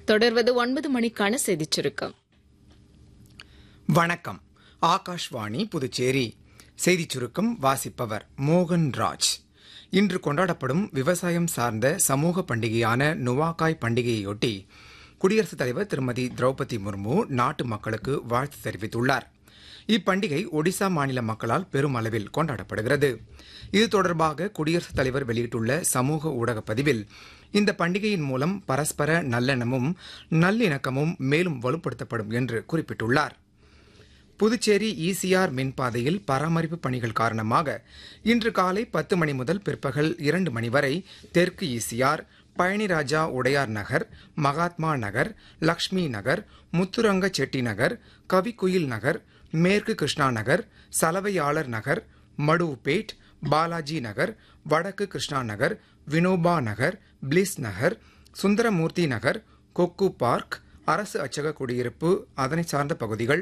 தொடர்வது ஒன்பது மணிக்கான செய்திச் சுருக்கம் வணக்கம் ஆகாஷ்வாணி புதுச்சேரி செய்திச் சுருக்கம் வாசிப்பவர் மோகன் ராஜ் இன்று கொண்டாடப்படும் விவசாயம் சார்ந்த சமூக பண்டிகையான நுவாகாய் பண்டிகையொட்டி குடியரசுத் தலைவர் திருமதி திரௌபதி முர்மு நாட்டு மக்களுக்கு வாழ்த்து தெரிவித்துள்ளார் இப்பண்டிகை ஒடிசா மாநில மக்களால் பெரும் அளவில் கொண்டாடப்படுகிறது இது தொடர்பாக குடியரசுத் தலைவர் வெளியிட்டுள்ள சமூக ஊடக பதிவில் இந்த பண்டிகையின் மூலம் பரஸ்பர நல்லெண்ணமும் நல்லிணக்கமும் மேலும் வலுப்படுத்தப்படும் என்று குறிப்பிட்டுள்ளார் புதுச்சேரி ஈசிஆர் மின்பாதையில் பராமரிப்பு பணிகள் காரணமாக இன்று காலை பத்து மணி முதல் பிற்பகல் இரண்டு மணி வரை தெற்கு ஈசிஆர் பழனிராஜா உடையார் நகர் மகாத்மா நகர் லக்ஷ்மி நகர் முத்துரங்க செட்டி நகர் கவிக்குயில் நகர் மேற்கு கிருஷ்ணா நகர் சலவையாளர் நகர் மடுவுப்பேட் பாலாஜி நகர் வடக்கு கிருஷ்ணா நகர் வினோபா நகர் பிளிஸ் நகர் சுந்தரமூர்த்தி நகர் கொக்கு பார்க் அரசு அச்சக குடியிருப்பு அதனை சார்ந்த பகுதிகள்